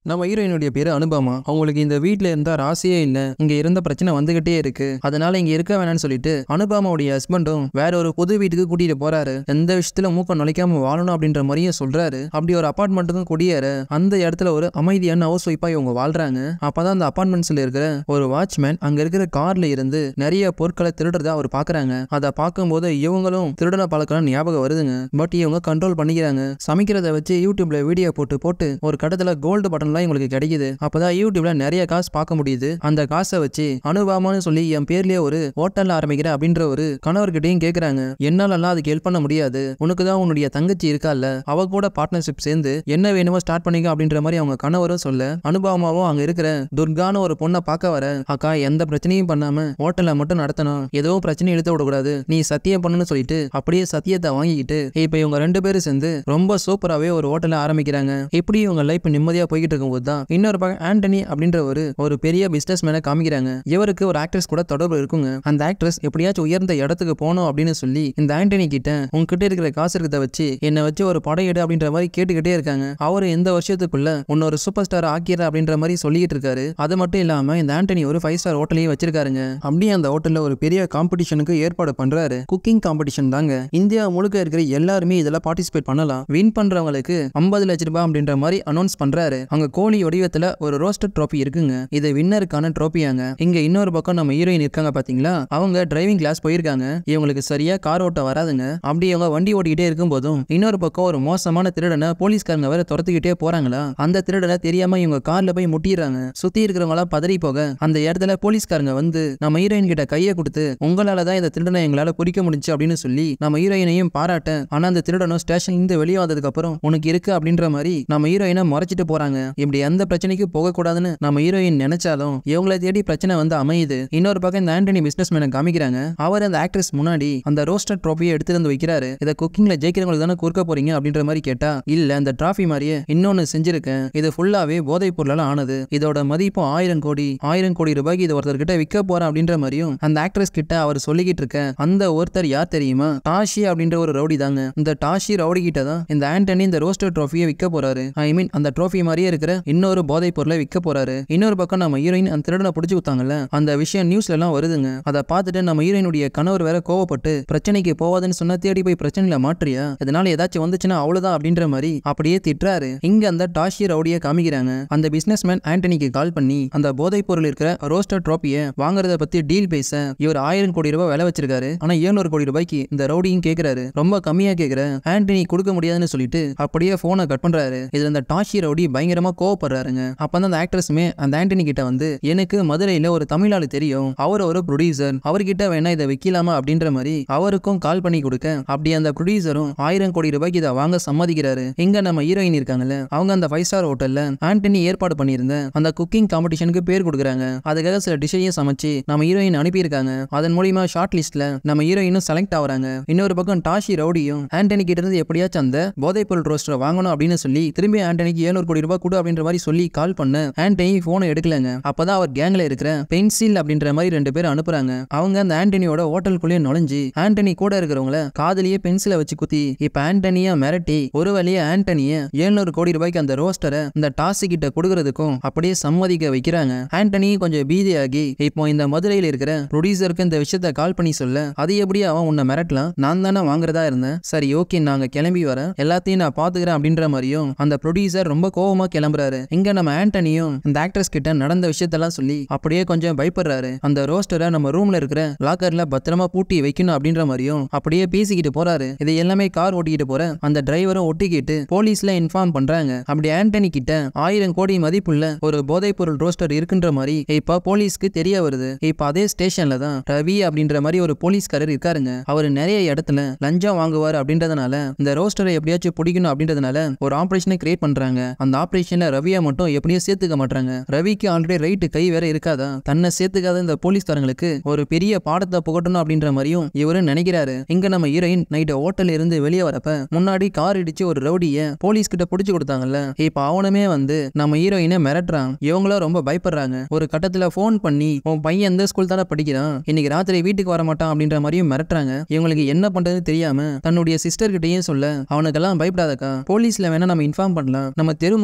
நம்ம ஹீரோயினுடைய பேரு அனுபமா அவங்களுக்கு இந்த வீட்ல இருந்தா ராசியே இல்ல இங்க இருந்த பிரச்சனை வந்துகிட்டே இருக்கு அதனால இங்க இருக்க வேணாம்னு சொல்லிட்டு அனுபமாவுடைய ஹஸ்பண்டும் வேற ஒரு புது வீட்டுக்கு கூட்டிட்டு போறாரு எந்த விஷயத்துல மூக்க நுழைக்காம வாழணும் அப்படின்ற மாதிரியும் சொல்றாரு அப்படி ஒரு அபார்ட்மெண்ட்டுக்கும் குடியேற அந்த இடத்துல ஒரு அமைதியான ஹவுஸ் ஒய்ஃபா இவங்க வாழ்றாங்க அப்பதான் அந்த அபார்ட்மெண்ட்ஸ்ல இருக்கிற ஒரு வாட்ச்மேன் அங்க இருக்கிற கார்ல இருந்து நிறைய பொருட்களை திருடுறத அவர் பாக்குறாங்க அதை பார்க்கும்போது இவங்களும் திருடன பழக்கம் ஞாபகம் வருதுங்க பட் இவங்க கண்ட்ரோல் பண்ணிக்கிறாங்க சமைக்கிறத வச்சு யூடியூப்ல வீடியோ போட்டு போட்டு ஒரு கட்டத்துல கோல்டு பட்டன்லாம் இவங்களுக்கு கிடைக்குது அப்பதான் யூடியூப்ல நிறைய காசு பார்க்க முடியுது அந்த காசை வச்சு அனுபாமான்னு சொல்லி என் பேர்லயே ஒரு ஹோட்டல் ஆரம்பிக்கிறேன் அப்படின்ற ஒரு கணவர்கிட்டயும் கேக்குறாங்க என்னாலலாம் அதுக்கு ஹெல்ப் பண்ண முடியாது உனக்கு தான் உன்னுடைய தங்கச்சி இருக்கால அவ கூட பார்ட்னர்ஷிப் சேர்ந்து என்ன வேணுமோ ஸ்டார்ட் பண்ணிக்க அப்படின்ற மாதிரி அவங்க கணவரும் சொல்ல அனுபவமாவும் அங்க இருக்கிற துர்கான்னு ஒரு பொண்ணை பார்க்க வர அக்கா எந்த பிரச்சனையும் பண்ணாம ஹோட்டலை மட்டும் நடத்தணும் எதுவும் பிரச்சனை இழுத்து விடக்கூடாது நீ சத்தியம் பண்ணுன்னு சொல்லிட்டு அப்படியே சத்தியத்தை வாங்கிக்கிட்டு இப்ப இவங்க ரெண்டு பேரும் சேர்ந்து ரொம்ப சூப்பராகவே ஒரு ஹோட்டலை ஆரம்பிக்கிறாங்க இப்படி இவங்க லைஃப் நிம்மதியா போய்கிட்டு இருக்கும்போது தான் இன்னொரு பக்கம் ஆண்டனி அப்படின்ற ஒரு ஒரு பெரிய பிசினஸ் மேனை காமிக்கிறாங்க இவருக்கு ஒரு ஆக்ட்ரஸ் கூட தொடர்பு இருக்குங்க அந்த ஆக்ட்ரஸ் எப்படியாச்சும் உயர்ந்த இடத்துக்கு போகணும் அப்படின்னு சொல்லி இந்த ஆண்டனி கிட்ட உங்ககிட்ட இருக்கிற காசு இருக்கிறத வச்சு என்னை வச்சு ஒரு படம் எடு அப்படின்ற மாதிரி கேட்டுக்கிட்டே இருக்காங்க அவரு இந்த வருஷத்துக்குள்ள இன்னொரு சூப்பர் ஸ்டார் ஆக்கிற அப்படின்ற மாதிரி சொல்லிட்டு இருக்காரு அது மட்டும் இல்லாம இந்த ஆண்டனி ஒரு ஃபைவ் ஸ்டார் ஹோட்டலையும் வச்சிருக்காருங்க அப்படியே அந்த ஹோட்டல்ல ஒரு பெரிய காம்படிஷனுக்கு ஏற்பாடு பண்றாரு குக்கிங் காம்படிஷன் தாங்க இந்தியா முழுக்க இருக்கிற எல்லாருமே இதுல பார்ட்டிசிபேட் பண்ணலாம் வின் பண்றவங்களுக்கு ஐம்பது லட்ச ரூபாய் அப்படின்ற மாதிரி அனௌன்ஸ் பண்றாரு அங்க கோழி வடிவத்துல ஒரு ரோஸ்டட் ட்ராஃபி இருக்குங்க இது வின்னருக்கான ட்ராஃபியாங்க இங்க இன்னொரு பக்கம் நம்ம ஹீரோயின் இருக்காங்க பாத்தீங்களா அவங்க டிரைவிங் கிளாஸ் போயிருக்காங்க இவங்களுக்கு சரியா கார் ஓட்ட வராதுங்க அப்படி இவங்க வண்டி ஓட்டிக்கிட்டே இருக்கும்போதும் இன்னொரு பக்கம் ஒரு மோசமான திருடனை போலீஸ்காரங்க வேற துரத்துக்கிட்டே போறாங்களா அந்த திருடனை தெரியாம இவங்க கார்ல போய் முட்டிடுறாங்க சுத்தி இருக்கிறவங்க எல்லாம் பதறி போக அந்த இடத்துல போலீஸ்காரங்க வந்து நம்ம ஹீரோயின் கிட்ட கையை கொடுத்து உங்களால தான் இந்த திருடனை எங்களால பிடிக்க முடிஞ்சு அப்படின்னு சொல்லி நம்ம ஹீரோயினையும் பாராட்ட ஆனா அந்த திருடனும் ஸ்டேஷன் இருந்து வெளியே வந்ததுக்கு அப்புறம் உனக்கு இருக்கு அப்படின்ற மாதிரி நம்ம ஹீரோயினை முறைச்சிட்டு போறாங்க இப்படி எந்த பிரச்சனைக்கும் போகக்கூடாதுன்னு நம்ம ஹீரோயின் நினைச்சாலும் இவங்களை தேடி பிரச்சனை வந்து அமையுது இன்னொரு பக்கம் இந்த ஆண்டனி பிசினஸ் மேனை காமிக்கிறாங்க அவர் அந்த ஆக்ட்ரஸ் முன்னாடி அந்த ரோஸ்டர் ட்ராஃபியை எடுத்துட்டு வந்து வைக்கிறாரு இதை குக்கிங்ல ஜெயிக்கிறவங்களுக்கு தானே கொடுக்க போறீங்க அப்படின்ற மாதிரி கேட்டா இல்ல அந்த டிராஃபி மாதிரியே இன்னொன்னு செஞ்சிருக்கேன் இது ஃபுல்லாவே போதைப் பொருளால ஆனது இதோட மதிப்பு ஆயிரம் கோடி ஆயிரம் கோடி ரூபாய்க்கு இது ஒருத்தர் கிட்ட விற்க போறேன் அப்படின்ற மாதிரியும் அந்த ஆக்ட்ரஸ் கிட்ட அவர் சொல்லிக்கிட்டு இருக்க அந்த ஒருத்தர் யார் தெரியுமா டாஷி அப்படின்ற ஒரு ரவுடி தாங்க இந்த டாஷி ரவுடி கிட்ட தான் இந்த ஆண்டனி இந்த ரோஸ்டர் ட்ராஃபியை விற்க போறாரு ஐ மீன் அந்த ட்ராஃபி மாதிரியே இருக்கிற இன்னொரு போதைப் பொருளை விற்க போறாரு இன்னொரு பக்கம் நம்ம ஹீரோயின் அந்த திருடனை பிடிச்சி கொடுத்தாங்கல்ல அந்த விஷயம் நியூஸ்ல எல்லாம் வருதுங்க அதை பார்த்துட்டு நம்ம ஹீரோயினுடைய கணவர் வேற கோவப்பட்டு பிரச்சனைக்கு போவாதுன்னு சொன்னா தேடி போய் பிரச்சனையில மாற்றியா இதனால ஏதாச்சும் வந்துச்சுன்னா அவ்வளவுதான் அப்படின்ற மாதிரி அப்படியே திட்டுறாரு இங்க அந்த டாஷி ரவுடியை காமிக்கிறாங்க அந்த பிசினஸ் மேன் ஆண்டனிக்கு கால் பண்ணி அந்த போதைப் பொருள் இருக்கிற ரோஸ்டர் ட்ராப்பியை வாங்குறத பத்தி டீல் பேச இவர் ஆயிரம் கோடி ரூபாய் விலை வச்சிருக்காரு ஆனா ஏழுநூறு கோடி ரூபாய்க்கு இந்த ரவுடியும் கேக்குறாரு ரொம்ப கம்மியா கேக்குற ஆண்டனி கொடுக்க முடியாதுன்னு சொல்லிட்டு அப்படியே போனை கட் பண்றாரு இதுல இந்த டாஷி ரவுடி பயங்கரமா கோவப்படுறாருங்க அப்பதான் அந்த ஆக்ட்ரஸுமே அந்த ஆண்டனி கிட்ட வந்து எனக்கு மதுரையில ஒரு தமிழாளு தெரியும் அவர் ஒரு ப்ரொடியூசர் அவர்கிட்ட வேணா இதை விக்கலாமா அப்படின்ற மாதிரி அவருக்கும் கால் பண்ணி கொடுக்க அப்படி அந்த ப்ரொடியூசரும் ஆயிரம் கோடி ரூபாய்க்கு இதை வாங்க சம்மதிக்கிறாரு இங்க நம்ம ஹீரோயின் இருக்காங்கல்ல அவங்க அந்த ஃபைவ் ஸ்டார் ஹோட்டல்ல ஆண்டனி ஏற்பாடு பண்ணியிருந்த அந்த குக்கிங் காம்படிஷனுக்கு பேர் கொடுக்குறாங்க அதுக்காக சில டிஷ்ஷையும் சமைச்சு நம்ம ஹீரோயின் அனுப்பியிருக்காங்க அதன் மூலியமா ஷார்ட் லிஸ்ட்ல நம்ம ஹீரோயினும் செலக்ட் ஆகுறாங்க இன்னொரு பக்கம் டாஷி ரவுடியும் ஆண்டனி கிட்ட இருந்து எப்படியாச்சும் அந்த போதைப் பொருள் ரோஸ்டரை வாங்கணும் அப்படின்னு சொல்லி திரும்பி ஆண்டனிக்கு ஏழுநூறு கோடி ரூபாய் கொடு அப்படின்ற மாதிரி சொல்லி கால் பண்ண ஆண்டனி போனை எடுக்கலங்க அப்பதான் அவர் கேங்ல இருக்கிற பென்சில் அப்படின்ற மாதிரி ரெண்டு பேர் அனுப்புறாங்க அவங்க அந்த ஆண்டனியோட ஹோட்டலுக்குள்ளேயே நுழைஞ்சு ஆண்டனி கூட இருக்கிறவங்கள காதலியே பென்சிலை வச்சு குத்தி இப்ப ஆண்டனிய மிரட்டி ஒரு வழியே ஆண்டனிய ஏழுநூறு கோடி ரூபாய்க்கு அந்த ரோஸ்டரை இந்த டாசி கிட்ட கொடுக்கறதுக்கும் அப்படியே சம்மதிக்க வைக்கிறாங்க ஆண்டனி கொஞ்சம் பீதியாகி இப்போ இந்த மதுரையில் இருக்கிற ப்ரொடியூசருக்கு இந்த விஷயத்த கால் பண்ணி சொல்ல அது எப்படி அவன் உன்னை மிரட்டலாம் நான் தானே வாங்குறதா இருந்தேன் சரி ஓகே நாங்க கிளம்பி வரேன் எல்லாத்தையும் நான் பாத்துக்கிறேன் அப்படின்ற மாதிரியும் அந்த ப்ரொடியூசர் ரொம்ப கோவமா கிளம்புறாரு இங்க நம்ம ஆண்டனியும் இந்த ஆக்ட்ரஸ் கிட்ட நடந்த விஷயத்தெல்லாம் சொல்லி அப்படியே கொஞ்சம் பயப்படுறாரு அந்த ரோஸ்டரை நம்ம ரூம்ல இருக்கிற லாக்கர்ல பத்திரமா பூட்டி வைக்கணும் அப்படின்ற மாதிரியும் அப்படியே பேசிக்கிட்டு போறாரு இது எல்லாமே கார் ஓட்டிக்கிட்டு போற அந்த டிரைவரும் ஒட்டிக்கிட்டு போலீஸ்ல இன்ஃபார்ம் பண்றாங்க அப்படி ஆண்டனி கிட்ட ஆயிரம் கோடி மதிப்புள்ள ஒரு போதைப் பொருள் ரோஸ்டர் இருக்குன்ற மாதிரி இப்ப போலீஸ்க்கு தெரிய வருது இப்ப அதே ஸ்டேஷன்ல தான் ரவி அப்படின்ற மாதிரி ஒரு போலீஸ்காரர் இருக்காருங்க அவர் நிறைய இடத்துல லஞ்சம் வாங்குவார் அப்படின்றதுனால இந்த ரோஸ்டரை எப்படியாச்சும் பிடிக்கணும் அப்படின்றதுனால ஒரு ஆபரேஷனை கிரியேட் பண்றாங்க அந்த ஆபரேஷன்ல ரவியை மட்டும் எப்படியும் சேர்த்துக்க மாட்டாங்க ரவிக்கு ஆல்ரெடி ரைட்டு கை வேற இருக்காதா தன்னை சேர்த்துக்காத இந்த போலீஸ்காரங்களுக்கு ஒரு பெரிய பாடத்தை புகட்டணும் அப்படின்ற மாதிரியும் இவரு நினைக்கிறாரு இங்க நம்ம ஹீரோயின் நைட்டு ஹோட்டல்ல இருந்து வெளியே வரப்ப முன்னாடி கார் இடிச்சு ஒரு ரவுடிய போலீஸ் கிட்ட புடிச்சு கொடுத்தாங்கல்ல இப்ப அவனுமே வந்து நம்ம ஹீரோயினை மிரட்டுறான் இவங்களும் ரொம்ப பயப்படுறாங்க ஒரு கட்டத்துல ஃபோன் பண்ணி உன் பையன் எந்த ஸ்கூல் தானே படிக்கிறான் இன்னைக்கு ராத்திரி வீட்டுக்கு வர மாட்டான் அப்படின்ற மாதிரியும் மிரட்டுறாங்க இவங்களுக்கு என்ன பண்றதுன்னு தெரியாம தன்னுடைய சிஸ்டர் கிட்டயும் சொல்ல அவனுக்கெல்லாம் பயப்படாதக்கா போலீஸ்ல வேணா நம்ம இன்ஃபார்ம் பண்ணலாம் நம்ம தெருமுக்குல ரவி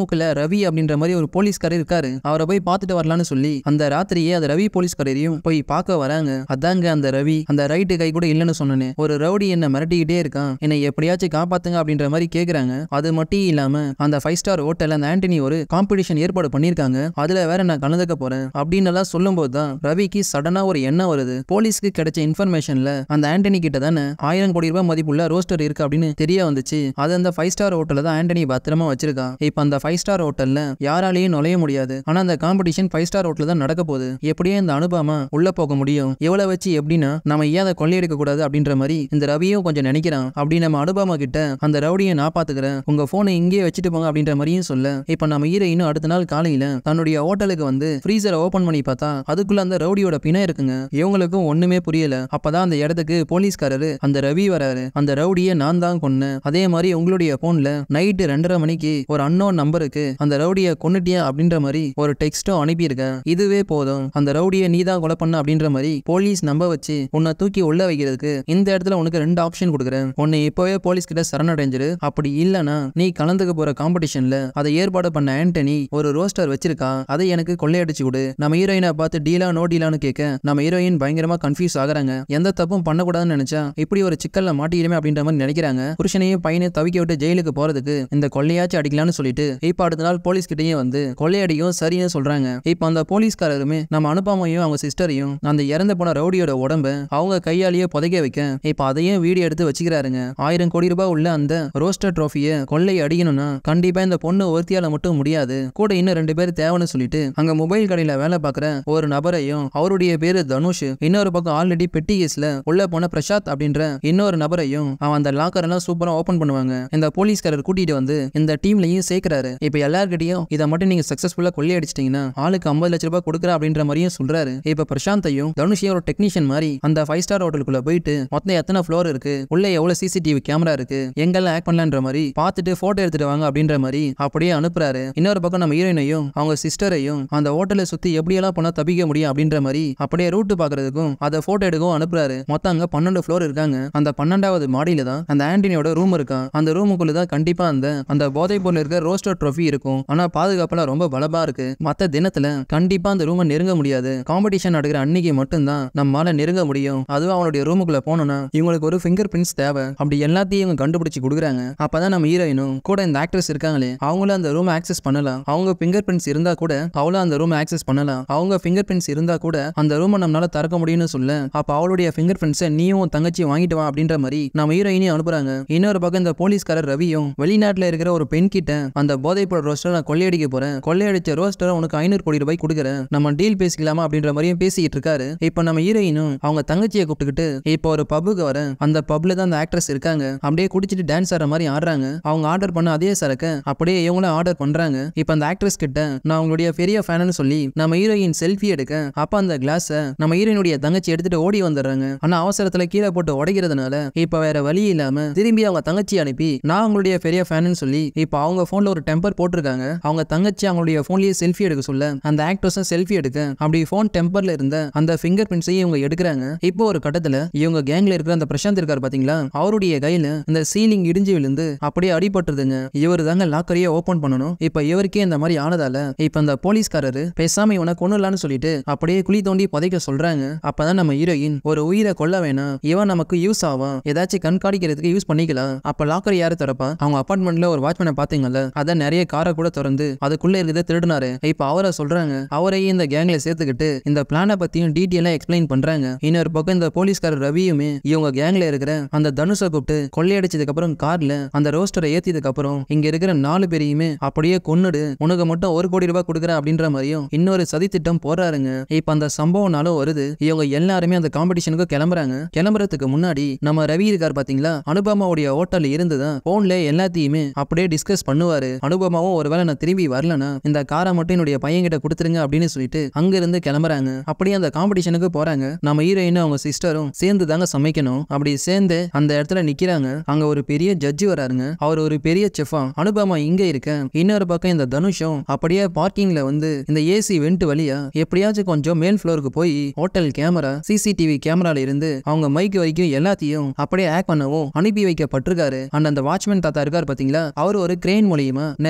ரவி அப்படின்ற மாதிரி ஒரு போலீஸ்காரர் இருக்காரு அவரை போய் பார்த்துட்டு வரலான்னு சொல்லி அந்த ராத்திரியே அந்த ரவி போலீஸ்காரரையும் போய் பார்க்க வராங்க அதாங்க அந்த ரவி அந்த ரைட்டு கை கூட இல்லைன்னு சொன்னேனே ஒரு ரவுடி என்ன மிரட்டிக்கிட்டே இருக்கான் என்னை எப்படியாச்சும் காப்பாத்துங்க அப்படின்ற மாதிரி கேக்குறாங்க அது மட்டும் இல்லாம அந்த ஃபைவ் ஸ்டார் ஹோட்டல்ல அந்த ஆண்டனி ஒரு காம்படிஷன் ஏற்பாடு பண்ணிருக்காங்க அதுல வேற நான் கலந்துக்க போறேன் அப்படின்னு எல்லாம் சொல்லும்போது தான் ரவிக்கு சடனா ஒரு எண்ணம் வருது போலீஸ்க்கு கிடைச்ச இன்ஃபர்மேஷன்ல அந்த ஆண்டனி கிட்ட தானே ஆயிரம் கோடி ரூபாய் மதிப்புள்ள ரோஸ்டர் இருக்கு அப்படின்னு தெரிய வந்துச்சு அது அந்த ஃபைவ் ஸ்டார் ஹோட்டல்ல தான் ஆண்டனி பத்திரமா வச்சிருக்கான் இப்போ அந்த ஃபைவ் ஸ்டார் ஹோட்டல்ல யாராலையும் நுழைய முடியாது ஆனா அந்த காம்படிஷன் ஃபைவ் ஸ்டார் ஹோட்டல் தான் நடக்க போகுது எப்படியே இந்த அனுபவமா உள்ள போக முடியும் எவ்வளவு வச்சு எப்படின்னா நம்ம ஏன் அதை கொள்ளையடிக்க கூடாது அப்படின்ற மாதிரி இந்த ரவியும் கொஞ்சம் நினைக்கிறான் அப்படி நம்ம அனுபவமா கிட்ட அந்த ரவுடியை நான் பாத்துக்கிறேன் உங்க போனை இங்கேயே வச்சுட்டு போங்க அப்படின்ற மாதிரியும் சொல்ல இப்ப நம்ம ஹீரோயினும் அடுத்த நாள் காலையில தன்னுடைய ஹோட்டலுக்கு வந்து ஃப்ரீசரை ஓபன் பண்ணி பார்த்தா அதுக்குள்ள அந்த ரவுடியோட பிணை இருக்குங்க இவங்களுக்கும் ஒண்ணுமே புரியல அப்பதான் அந்த இடத்துக்கு போலீஸ்காரரு அந்த ரவி வராரு அந்த ரவுடியை நான் தான் கொன்னேன் அதே மாதிரி உங்களுடைய போன்ல நைட்டு ரெண்டரை மணிக்கு ஒரு அன்னோன் நம்பருக்கு அந்த ரவுடியை கொன்னுட்டியா அப்படின்ற மாதிரி ஒரு டெக்ஸ்டும் அனுப்பியிருக்கேன் இதுவே போதும் அந்த ரவுடியை நீ தான் கொலை பண்ண அப்படின்ற மாதிரி போலீஸ் நம்ப வச்சு உன்னை தூக்கி உள்ள வைக்கிறதுக்கு இந்த இடத்துல உனக்கு ரெண்டு ஆப்ஷன் கொடுக்குறேன் உன்னை இப்போவே போலீஸ் கிட்ட சரணடைஞ்சிரு அப்படி இல்லனா நீ கலந்துக்க போற காம்படிஷன்ல அதை ஏற்பாடு பண்ண ஆண்டனி ஒரு ரோஸ்டர் வச்சிருக்கா அதை எனக்கு கொள்ளையடிச்சு கொடு நம்ம ஹீரோயினை பார்த்து டீலா நோ டீலான்னு கேட்க நம்ம ஹீரோயின் பயங்கரமா கன்ஃபியூஸ் ஆகுறாங்க எந்த தப்பும் பண்ணக்கூடாதுன்னு நினைச்சா இப்படி ஒரு சிக்கல்ல மாட்டிடுமே அப்படின்ற மாதிரி நினைக்கிறாங்க புருஷனையும் பையனையும் தவிக்க விட்டு ஜெயிலுக்கு போறதுக்கு இந்த கொள்ளையாச்சும் அடிக்கலாம்னு சொல்லிட்டு இப்ப அடுத்த நாள் போலீஸ் கிட்டயும் வந்து கொள்ளையடியும் சரின்னு சொல்றாங்க இப்ப அந்த போலீஸ்காரருமே நம்ம அனுப்பாமையும் அவங்க சிஸ்டரையும் அந்த இறந்து போன ரவுடியோட உடம்ப அவங்க கையாலேயே புதைக்க வைக்க இப்ப அதையும் வீடியோ எடுத்து வச்சுக்கிறாருங்க ஆயிரம் கோடி ரூபாய் உள்ள அந்த ரோஸ்டர் ட்ரோஃபியை கொள்ளை அடிக்கணும்னா கண்டிப்பா இந்த பொண்ணு ஒருத்தியால மட்டும் முடியாது கூட இன்னும் ரெண்டு பேர் தேவைன்னு சொல்லிட்டு அங்க மொபைல் கடையில வேலை பார்க்குற ஒரு நபரையும் அவருடைய பேரு தனுஷ் இன்னொரு பக்கம் ஆல்ரெடி பெட்டி கேஸ்ல உள்ள போன பிரசாத் அப்படின்ற இன்னொரு நபரையும் அவன் அந்த லாக்கர் எல்லாம் சூப்பரா ஓபன் பண்ணுவாங்க இந்த போலீஸ்காரர் கூட்டிட்டு வந்து இந்த டீம்லயும் சேர்க்கிறாரு இப்ப எல்லார்கிட்டயும் இதை மட்டும் நீங்க சக்சஸ்ஃபுல்லா கொள்ளையடிச்சிட்டீங்கன்னா ஆளுக்கு ஐம்பது லட்ச ரூபாய் கொடுக்குற அப்படின்ற மாதிரியும் சொல்றாரு இப்ப பிரசாந்தையும் தனுஷையும் ஒரு டெக்னீஷியன் மாதிரி அந்த ஃபைவ் ஸ்டார் ஹோட்டலுக்குள்ள போயிட்டு மொத்தம் எத்தனை ஃப்ளோர் இருக்கு உள்ள எவ்வளவு சிசிடிவி கேமரா இருக்கு எங்கெல்லாம் ஆக்ட் பண்ணலான்ற மாதிரி பார்த்துட்டு போட்டோ எடுத்துட்டு வாங்க அப்படின்ற மாதிரி அப்படியே அனுப்புறாரு இன்னொரு பக்கம் நம்ம ஹீரோயினையும் அவங்க சிஸ்டரையும் அந்த ஹோட்டலை சுத்தி எப்படியெல்லாம் பண்ணா தப்பிக்க முடியும் அப்படின்ற மாதிரி அப்படியே ரூட் பாக்குறதுக்கும் அதை போட்டோ எடுக்கவும் அனுப்புறாரு மொத்தம் அங்க பன்னெண்டு ஃப்ளோர் இருக்காங்க அந்த பன்னெண்டாவது மாடியில தான் அந்த ஆண்டனியோட ரூம் இருக்கான் அந்த ரூமுக்குள்ள தான் கண்டிப்பா அந்த அந்த போதைப் பொருள் இருக்க ரோஸ்டர் ட்ரோஃபி இருக்கும் ஆனா பாதுகாப்புலாம் ரொம்ப பலமா இருக்கு மத்த தினத்துல கண்டிப்பா அந்த ரூமை நெருங்க முடியாது காம்படிஷன் நடக்கிற அன்னைக்கு மட்டும்தான் நம்மால நெருங்க முடியும் அதுவும் அவனுடைய ரூமுக்குள்ள போனோம்னா இவங்களுக்கு ஒரு ஃபிங்கர் பிரிண்ட்ஸ் தேவை அப்படி எல்லாத்தையும் இவங்க கண்டுபிடிச்சு கொடுக்குறாங்க அப்பதான் நம்ம ஹீரோயினும் கூட இந்த ஆக்ட்ரஸ் இருக்காங்களே அவங்களும் அந்த ரூம் ஆக்சஸ் பண்ணலாம் அவங்க ஃபிங்கர் பிரிண்ட்ஸ் இருந்தா கூட அவளும் அந்த ரூம் ஆக்சஸ் பண்ணலாம் அவங்க ஃபிங்கர் பிரிண்ட்ஸ் இருந்தா கூட அந்த ரூமை நம்மளால திறக்க முடியும்னு சொல்ல அப்ப அவளுடைய ஃபிங்கர் பிரிண்ட்ஸை நீயும் உன் தங்கச்சி வாங்கிட்டு வா அப்படின்ற மாதிரி நம்ம ஹீரோயினையும் அனுப்புறாங்க இன்னொரு பக்கம் இந்த போலீஸ்காரர் ரவியும் வெளிநாட்டுல இருக்கிற ஒரு பெண் கிட்ட அந்த போதைப் பொருள் ரோஸ்டர் நான் கொள்ளையடிக்க போறேன் கொள்ளையடிச்ச ரோஸ்டரை உனக்கு ஐநூறு கோடி ரூபாய் கொடுக்குறேன் நம்ம டீல் பேசிக்கலாமா அப்படின்ற மாதிரியும் பேசிக்கிட்டு இருக்காரு இப்போ நம்ம ஹீரோயினும் அவங்க தங்கச்சியை கூப்பிட்டுக்கிட்டு இப்போ ஒரு பப்புக்கு வர அந்த பப்ல தான் அந்த ஆக்ட்ரஸ் இருக்காங்க அப்படியே குடிச்சிட்டு டான்ஸ் ஆடுற மாதிரி ஆடுறாங்க அவங்க ஆர்டர் பண்ண அதே சரக்க அப்படியே இவங்களும் ஆர்டர் பண்றாங்க இப்போ அந்த ஆக்ட்ரஸ் கிட்ட நான் உங்களுடைய பெரிய ஃபேனு சொல்லி நம்ம ஹீரோயின் செல்ஃபி எடுக்க அப்ப அந்த கிளாஸை நம்ம ஹீரோயினுடைய தங்கச்சி எடுத்துட்டு ஓடி வந்துடுறாங்க ஆனா அவசரத்துல கீழே போட்டு உடைக்கிறதுனால இப்ப வேற வழி இல்லாம திரும்பி அவங்க தங்கச்சி அனுப்பி நான் உங்களுடைய பெரிய ஃபேனு சொல்லி இப்போ அவங்க போன்ல ஒரு டெம்பர் போட்டிருக்காங்க அவங்க தங்கச்சி அவங்களுடைய போன்லயே செல்ஃபி எடுக்க சொல்ல அந்த ஆக்ட்ரஸும் செல்ஃபி எடுக்க அப்படி ஃபோன் டெம்பர்ல இருந்த அந்த ஃபிங்கர் பிரிண்ட்ஸையும் இவங்க எடுக்கிறாங்க இப்போ ஒரு கட்டத்துல இவங்க கேங்ல இருக்கிற அந்த பிரசாந்த் இருக்காரு பாத்தீங்களா அவருடைய கையில இந்த சீலிங் இடிஞ்சு விழுந்து அப்படியே அடிபட்டுருதுங்க இவர் தாங்க லாக்கரையே ஓபன் பண்ணணும் இப்ப இவருக்கே இந்த மாதிரி ஆனதால இப்ப அந்த போலீஸ்காரரு பேசாம இவனை கொண்டுலான்னு சொல்லிட்டு அப்படியே குழி தோண்டி புதைக்க சொல்றாங்க அப்பதான் நம்ம ஹீரோயின் ஒரு உயிரை கொல்ல வேணாம் இவன் நமக்கு யூஸ் ஆவான் ஏதாச்சும் கண்காணிக்கிறதுக்கு யூஸ் பண்ணிக்கலாம் அப்ப லாக்கர் யாரு திறப்பா அவங்க அபார்ட்மெண்ட்ல ஒரு வாட்ச்மேனை பாத்தீங்கல்ல அதான் நிறைய காரை கூட திறந்து அதுக்குள்ள இருக்கிறத திருடினாரு இப்ப அவரை சொல்றாங்க அவரையும் இந்த கேங்ல சேர்த்துக்கிட்டு இந்த பிளானை பத்தியும் டீட்டெயிலா எக்ஸ்பிளைன் பண்றாங்க இன்னொரு பக்கம் இந்த போலீஸ்காரர் ரவியுமே இவங்க கேங்ல இருக்கிற அந்த தனுஷை கூப்பிட்டு கொள்ளையடிச்சதுக்கு அப்புறம் கார்ல அந்த ரோஸ்டரை ஏத்தியதுக்கு அப்புறம் இங்க இருக்கிற நாலு பேரையுமே அப்படியே கொன்னுடு உனக்கு மட்டும் ஒரு கோடி ரூபாய் கொடுக்குறேன் அப்படின்ற மாதிரியும் இன்னொரு சதி திட்டம் போறாருங்க இப்ப அந்த சம்பவம்னாலும் வருது இவங்க எல்லாருமே அந்த காம்படிஷனுக்கு கிளம்புறாங்க கிளம்புறதுக்கு முன்னாடி நம்ம ரவி இருக்கார் பாத்தீங்களா அனுபமாவுடைய ஹோட்டல் இருந்துதான் போன்ல எல்லாத்தையுமே அப்படியே டிஸ்கஸ் பண்ணுவாரு அனுபமாவும் ஒருவேளை நான் திரும்பி வரலனா இந்த காரை மட்டும் என்னுடைய பையன் கிட்ட கொடுத்துருங்க அப்படின்னு சொல்லிட்டு அங்க இருந்து கிளம்புறாங்க அப்படியே அந்த காம்படிஷனுக்கு போறாங்க நம்ம ஹீரோயினும் அவங்க சிஸ்டரும் சேர்ந்து தாங்க சமைக்கணும் அப்படி சேர்ந்து அந்த இடத்துல நிக்கிறாங்க அங்க ஒரு பெரிய ஜட்ஜி வராருங்க அவர் ஒரு பெரிய செஃபா அனுபமா இங்க இருக்க இன்னொரு பக்கம் இந்த தனுஷும் அப்படியே பார்க்கிங்ல வந்து இந்த ஏசி வெண்ட் வழியா எப்படியாச்சும் கொஞ்சம் மேல் ஃப்ளோருக்கு போய் ஹோட்டல் கேமரா சிசிடிவி கேமரால இருந்து அவங்க மைக் வரைக்கும் எல்லாத்தையும் அப்படியே ஆக்ட் பண்ணவும் அனுப்பி வைக்கப்பட்டிருக்காரு அண்ட் அந்த வாட்ச்மேன் தாத்தா இருக்காரு பாத்தீங்களா அவர் ஒரு கிரெயின் மூலியமா நேர டுவெல்த்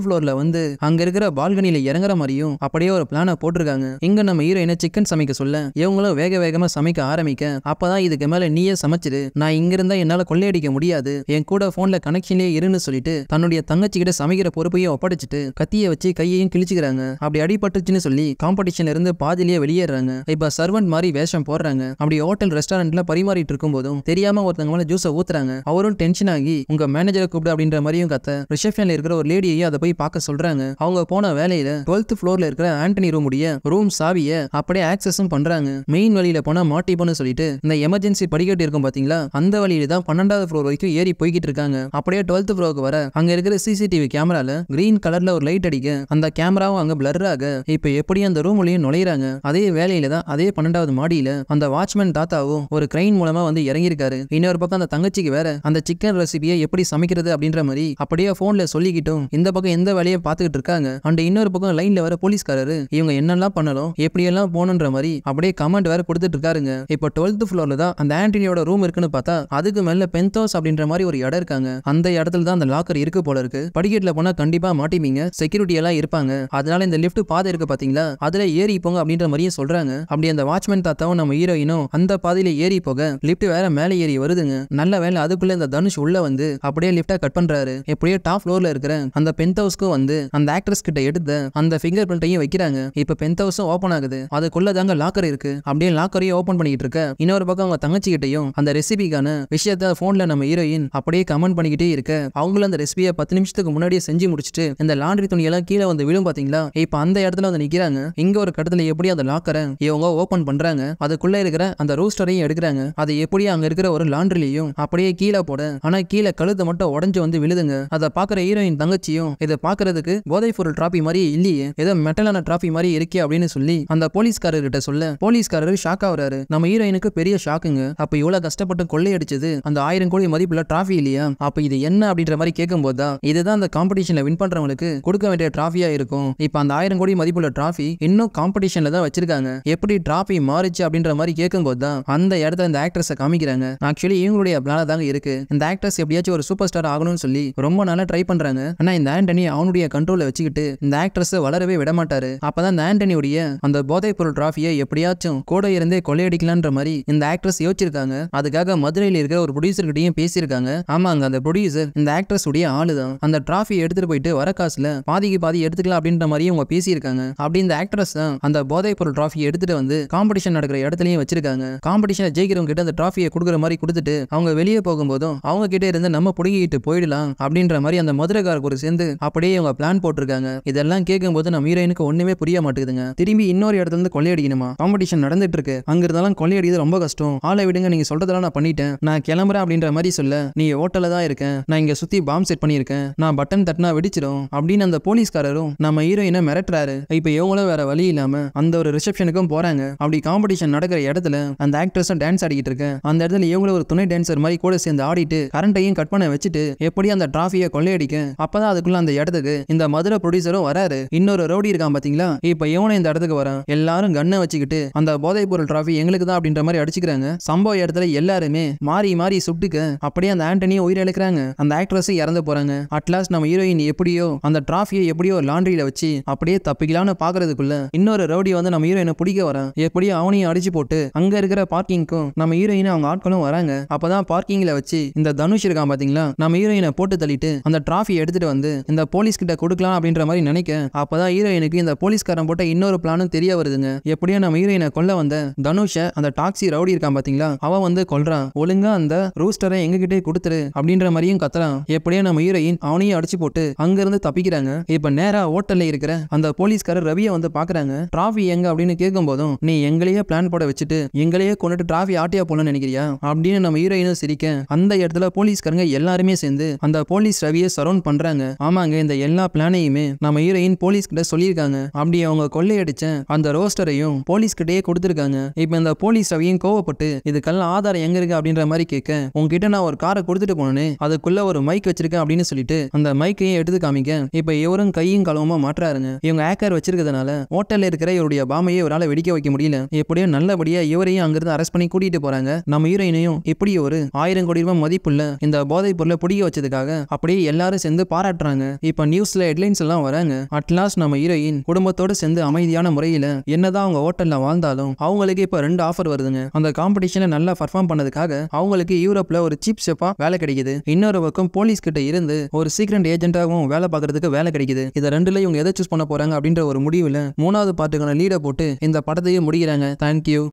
ஃப்ளோர்ல வந்து அங்க இருக்கிற பால்கனில இறங்குற மாதிரியும் அப்படியே ஒரு பிளானை போட்டிருக்காங்க இங்க நம்ம ஹீரோயினை சிக்கன் சமைக்க சொல்ல இவங்களும் வேக வேகமா சமைக்க ஆரம்பிக்க அப்பதான் இதுக்கு மேல நீயே சமைச்சிரு நான் இங்க இருந்தா என்னால கொள்ளையடிக்க முடியாது என் கூட போன்ல கனெக்ஷன்லயே இருன்னு சொல்லிட்டு தன்னுடைய தங்கச்சி கிட்ட சமைக்கிற பொறுப்பையும் ஒப்படைச்சிட்டு கத்தியை வச்சு கையையும் கிழிச்சுக்கிறாங்க அப்படி அடிபட்டுச்சுன்னு சொல்லி காம்படிஷன்ல இருந்து பாதிலேயே வெளியேறாங்க இப்ப சர்வெண்ட் மாதிரி வேஷம் போடுறாங்க அப்படி ஹோட்டல் ரெஸ்டாரண்ட்ல பரிமாறிட்டு இருக்கும் போதும் தெரியாம ஒருத்தங்க மேல ஜூஸை ஊத்துறாங்க அவரும் டென்ஷன் ஆகி உங்க மேனேஜரை கூப்பிடு அப்படின்ற மாதிரியும் கத்த ரிசப்ஷன்ல இருக்கிற ஒரு லேடியையும் அதை போய் பார்க்க சொல்றாங்க அவங்க போன வேலையில டுவெல்த் ஃப்ளோர்ல இருக்கிற ஆண்டனி ரூம் உடைய ரூம் சாவிய அப்படியே ஆக்சஸும் பண்றாங்க மெயின் வழியில போனா மாட்டிப்போன்னு சொல்லிட்டு இந்த எமர்ஜென்சி படிக்கட்டு இருக்கும் பாத்தீங்களா அந்த வழியில தான் பன்னெண்டாவது ஃப்ளோர் வரைக்கும் ஏறி போய்கிட்டு இருக்காங்க அப்படியே டுவெல்த் ஃப்ளோருக்கு வர அங்க இருக்கிற சிசிடிவி கேமரால கிரீன் கலர்ல ஒரு லைட் அடிக்க அந்த கேமராவும் அங்க பிளர் ஆக இப்ப எப்படி அந்த ரூம் உலயும் நுழையிறாங்க அதே வேலையில தான் அதே பன்னெண்டாவது மாடியில அந்த வாட்ச்மேன் தாத்தாவும் ஒரு கிரைன் மூலமா வந்து இறங்கியிருக்காரு இன்னொரு பக்கம் அந்த தங்கச்சிக்கு வேற அந்த சிக்கன் ரெசிபியை எப்படி சமைக்கிறது அப்படின்ற மாதிரி அப்படியே போன்ல சொல்லிக்கிட்டும் இந்த பக்கம் எந்த வேலையை பார்த்துக்கிட்டு இருக்காங்க அண்ட் இன்னொரு பக்கம் லைன்ல வர போலீஸ்காரரு இவங்க என்னெல்லாம் பண்ணணும் எப்படியெல்லாம் போகணுன்ற மாதிரி அப்படியே கமெண்ட் வேற கொடுத்துட்டு இருக்காருங்க இப்போ டுவெல்த் ஃப்ளோர்ல தான் அந்த ஆண்டனியோட ரூம் இருக்குன்னு பார்த்தா அதுக்கு மேல பென்தோஸ் அப்படின்ற மாதிரி ஒரு இடம் இருக்காங்க அந்த இடத்துல தான் அந்த லாக்கர் இருக்கு போல இருக்கு படிக்கட்டுல போனா கண்டிப்பா மாட்டிப்பீங்க செக்யூரிட்டி எல்லாம் இருப்பாங்க அதனால இந்த லிஃப்ட் பாதை இருக்கு பாத்தீங்களா அதுல ஏறி போங்க அப்படின்ற மாதிரியும் சொல்றாங்க அப்படி அந்த வாட்ச்மேன் தாத்தாவும் நம்ம ஹீரோயினும் அந்த பாதையில ஏறி போக லிஃப்ட் வேற மேலே ஏறி வருதுங்க நல்ல வேலை அதுக்குள்ள இந்த தனுஷ் உள்ள வந்து அப்படியே லிஃப்டா கட் பண்றாரு எப்படியோ டாப் ஃப்ளோர்ல இருக்கிற அந்த பென்த் ஹவுஸ்க்கும் வந்து அந்த ஆக்ட்ரஸ் கிட்ட எடுத்த அந்த ஃபிங்கர் பிரிண்ட்டையும் வைக்கிறாங்க இப்ப பென்த் ஹவுஸும் ஓப்பன் ஆகுது அதுக்குள்ள தாங்க லாக்கர் இருக்கு அப்படியே லாக்கரையும் ஓப்பன் பண்ணிட்டு இருக்க இன்னொரு பக்கம் அவங்க தங்கச்சி கிட்டையும் அந்த ரெசிபிக்கான விஷயத்த போன்ல நம்ம ஹீரோயின் அப்படியே கமெண்ட் பண்ணிக்கிட்டே இருக்க அவங்களும் அந்த ரெசிபியை பத்து நிமிஷத்துக்கு முன்னாடியே செஞ்சு முடிச்சுட்டு இந்த லாண்ட்ரி துணியெல்லாம் கீழே வந்து விழும் பாத்தீங்களா இப்ப அந்த இடத்துல வந்து நிக்கிறாங்க இங்க ஒரு கட்டத்துல எப்படி அந்த லாக்கரை இவங்க ஓபன் பண்றாங்க அதுக்குள்ள இருக்கிற அந்த ரூஸ்டரையும் எடுக்கிறாங்க அது எப்படி அங்க இருக்கிற ஒரு லாண்ட்ரிலையும் அப்படியே கீழே போட ஆனா கீழே கழுத்தை மட்டும் உடஞ்சு வந்து விழுதுங்க அதை பாக்குற ஹீரோயின் தங்கச்சியும் இதை பாக்குறதுக்கு போதைப் பொருள் டிராபி மாதிரியே இல்லையே ஏதோ மெட்டலான டிராபி மாதிரி இருக்கே அப்படின்னு சொல்லி அந்த போலீஸ்காரர் கிட்ட சொல்ல போலீஸ்காரர் ஷாக் ஆகுறாரு நம்ம ஹீரோயினுக்கு பெரிய ஷாக்குங்க அப்ப இவ்வளவு கஷ்டப்பட்டு கொள்ளையடிச்சது அந்த ஆயிரம் கோடி மதிப்புல டிராஃபி இல்லையா அப்ப இது என்ன அப்படின்ற மாதிரி கேட்கும்போது தான் இதுதான் அந்த காம்படிஷன்ல வின் பண்றவங்களுக்கு கொடுக்க வேண்டிய டிராஃபியா இருக்கும் இப்ப அந்த ஆயிரம் கோடி மதிப்புள்ள டிராஃபி இன்னும் காம்படிஷன்ல தான் வச்சிருக்காங்க எப்படி டிராஃபி மாறிச்சு அப்படின்ற மாதிரி கேட்கும்போது தான் அந்த இடத்துல இந்த ஆக்ட்ரஸை காமிக்கிறாங்க ஆக்சுவலி இவங்களுடைய பிளான தாங்க இருக்கு இந்த ஆக்ட்ரஸ் எப்படியாச்சும் ஒரு சூப்பர் ஸ்டார் ஆகணும்னு சொல்லி ரொம்ப நாளா ட்ரை பண்றாங்க ஆனா இந்த ஆண்டனி அவனுடைய கண்ட்ரோல்ல வச்சுக்கிட்டு இந்த ஆக்ட்ரஸ் வளரவே விட மாட்டாரு அப்பதான் இந்த ஆண்டனியுடைய அந்த போதைப் பொருள் டிராஃபியை எப்படியாச்சும் கூட இருந்தே கொள்ளையடிக்கலான்ற மாதிரி இந்த ஆக்ட்ரஸ் யோசிச்சிருக்காங்க அதுக்காக மதுரையில் இருக்கிற ஒரு ப்ரொடியூசர் கிட்டயும் பேசியிருக்காங்க ஆமாங்க அந்த ப்ரொடியூசர் இந்த ஆக்ட்ரஸ் உடைய ஆளு தான் அந்த டிராஃபி எடுத்துட்டு போயிட்டு வர காசுல பாதிக்கு பாதி எடுத்துக்கலாம் அப்படின்ற மாதிரியும் அவங்க பேசியிருக்காங்க அப்படி இந்த ஆக்ட்ரஸ் தான் அந்த போதைப் பொருள் டிராஃபி எடுத்துட்டு வந்து காம்படிஷன் நடக்கிற இடத்துலயும் வச்சிருக்காங்க காம்படிஷன் ஜெயிக்கிறவங்க கிட்ட அந்த டிராஃபியை கொடுக்குற மாதிரி கொடுத்துட்டு அவங்க வெளியே போகும்போதும் அவங்க கிட்ட இருந்து நம்ம புடுங்கிட்டு போயிடலாம் அப்படின்ற மாதிரி அந்த மதுரைக்கார கூட சேர்ந்து அப்படியே இவங்க பிளான் போட்டிருக்காங்க இதெல்லாம் கேட்கும்போது நம்ம ஹீரோயினுக்கு ஒண்ணுமே புரிய மாட்டேங்குதுங்க திரும்பி இன்னொரு இடத்துல இருந்து கொள்ளையடிக்கணுமா காம்படிஷன் நடந்துட்டு இருக்கு அங்க இருந்தாலும் கொள்ளையடிக்கிறது ரொம்ப கஷ்டம் ஆளை விடுங்க நீங்க சொல்றதெல்லாம் நான் பண்ணிட்டேன் நான் கிளம்புறேன் அப்படின்ற மாதிரி சொல்ல நீ ஹோட்டல்ல தான் இருக்கேன் நான் இங்க சுத்தி பாம் செட் பண்ணியிருக்கேன் நான் பட்டன் தட்டினா வெடிச்சிடும் அப்படின்னு அந்த போலீஸ்காரரும் நம்ம ஹீரோயினை மிரட்டுறாரு இப்ப இவங்களும் வேற வழி இல்லாம அந்த ஒரு ரிசப்ஷனுக்கும் போறாங்க அப்படி காம்படிஷன் நடக்கிற இடத்துல அந்த ஆக்ட்ரஸும் டான்ஸ் ஆடிக்கிட்டு இருக்கேன் அந்த இடத்துல இவங்களும் ஒரு துணை டான்சர் மாதிரி கூட சேர்ந்து ஆடிட்டு கரண்ட்டையும் கட் பண்ண வச்சுட்டு எப்படி அந்த டிராஃபியை கொள்ளையடிக்க அப்பதான் அதுக்குள்ள அந்த இடத்துக்கு இந்த மதுரை ப்ரொடியூசரும் வராரு இன்னொரு ரவுடி இருக்கான் பாத்தீங்களா இப்ப இவனும் இந்த இடத்துக்கு வரான் எல்லாரும் கண்ணை வச்சுக்கிட்டு அந்த போதைப் பொருள் டிராஃபி எங்களுக்கு தான் அப்படின்ற மாதிரி அடிச்சுக்கிறாங்க சம்பவ இடத்துல எல்லாருமே மாறி மாறி சுட்டுக்க அப்படியே அந்த ஆண்டனியும் உயிரிழக்கிறாங்க அந்த ஆக்ட்ரஸும் இறந்து போறாங்க அட்லாஸ்ட் நம்ம ஹீரோயின் எப்படியோ அந்த டிராஃபியை எப்படியோ லாண்ட்ரியில வச்சு அப்படியே தப்பிக்கலாம்னு பாக்குறதுக்குள்ள இன்னொரு ரவுடி வந்து நம்ம ஹீரோயினை பிடிக்க வரான் எப்படியோ அவனையும் அடிச்சு போட்டு அங்க இருக்கிற பார்க்கிங்க்கும் நம்ம ஹீரோயின் அவங்க ஆட்களும் வராங்க அப்பதான் பார்க்கிங்ல வச்சு இந்த தனுஷ் இருக்கான் பாத்தீங்களா நம்ம ஹீரோயினை போட்டு தள்ளிட்டு அந்த டிராஃபி எடுத்துட்டு வந்து இந்த போலீஸ் கிட்ட கொடுக்கலாம் அப்படின்ற மாதிரி நினைக்க அப்பதான் ஹீரோயினுக்கு இந்த போலீஸ்காரன் போட்ட இன்னொரு பிளானும் தெரிய வருதுங்க எப்படியோ நம்ம ஹீரோயினை கொல்ல வந்த தனுஷ அந்த டாக்ஸி ரவுடி இருக்கான் பாத்தீங்களா அவன் வந்து கொல்றான் ஒழுங்கா அந்த ரூஸ்டரை எங்ககிட்டே கொடுத்துரு அப்படின்ற மாதிரியும் கத்துறான் எப்படியோ நம்ம ஹீரோயின் அவனையும் அடிச்சு போட்டு அங்க இருந்து தப்பிக்கிறாங்க இப்ப நேரா ஹோட்டல்ல இருக்கிற அந்த போலீஸ்காரர் ரவியை வந்து பாக்குறாங்க டிராஃபி எங்க அப்படின்னு கேட்கும் போதும் நீ எங்களையே பிளான் போட வச்சுட்டு எங்களையே கொண்டுட்டு டிராஃபி ஆட்டியா போலன்னு நினைக்கிறியா அப்படின்னு நம்ம ஹீரோயினும் சிரிக்க அந்த இடத்துல போலீஸ்காரங்க எல்லாருமே சேர்ந்து அந்த போலீஸ் ரவியை சரௌண்ட் பண்றாங்க ஆமாங்க இந்த எல்லா பிளானையுமே நம்ம ஹீரோயின் போலீஸ் கிட்ட சொல்லியிருக்காங்க அப்படி அவங்க கொள்ளையடிச்ச அந்த ரோஸ்டரையும் போலீஸ் கிட்டயே கொடுத்துருக்காங்க இப்போ இந்த போலீஸ் ரவியும் கோவப்பட்டு இதுக்கெல்லாம் ஆதாரம் எங்க இருக்கு அப்படின்ற மாதிரி கேட்க உங்ககிட்ட நான் ஒரு காரை கொடுத்துட்டு போனேன் அதுக்குள்ள ஒரு மைக் வச்சிருக்கேன் அப்படின்னு சொல்லிட்டு அந்த மைக்கையும் எடுத்து காமிக்க இப்போ இவரும் கையும் களவுமா மாற்றாருங்க இவங்க ஹேக்கர் வச்சிருக்கிறதுனால ஹோட்டல்ல இருக்கிற இவருடைய பாமையை இவரால் வெடிக்க வைக்க முடியல எப்படியோ நல்லபடியா இவரையும் அங்கிருந்து அரெஸ்ட் பண்ணி கூட்டிட்டு போறாங்க நம்ம ஹீரோயினையும் இப்படி ஒரு ஆயிரம் கோடி ரூபாய் மதிப்புள்ள இந்த போதைப் பொருளை பிடிக்க வச்சதுக்காக அப்படியே எல்லாரும் சேர்ந்து பாராட்டுறாங்க இப்போ நியூஸ்ல ஹெட்லைன்ஸ் எல்லாம் வராங்க அட்லாஸ்ட் நம்ம ஹீரோயின் குடும்பத்தோட சேர்ந்து அமைதியான முறையில என்னதான் அவங்க ஹோட்டல்ல வாழ்ந்தாலும் அவங்களுக்கு இப்போ ரெண்டு ஆஃபர் வருதுங்க அந்த காம்படிஷன்ல நல்லா பர்ஃபார்ம் பண்ணதுக்காக அவங்களுக்கு யூரோப்ல ஒரு சீப் ஷெஃபா வேலை கிடைக்குது இன்னொரு பக்கம் போலீஸ் கிட்ட இருந்து ஒரு சீக்ரெட் ஏஜென்ட்டாகவும் வேலை பார்க்கறதுக்கு வேலை கிடைக்குது இதை ரெண்டுல இவங்க எதை சூஸ் பண்ண போறாங்க அப்படின்ற ஒரு முடிவுல மூணாவது பாட்டுக்கான லீடை போட்டு இந்த படத்தையே முடிக்கிறாங்க தேங்க்யூ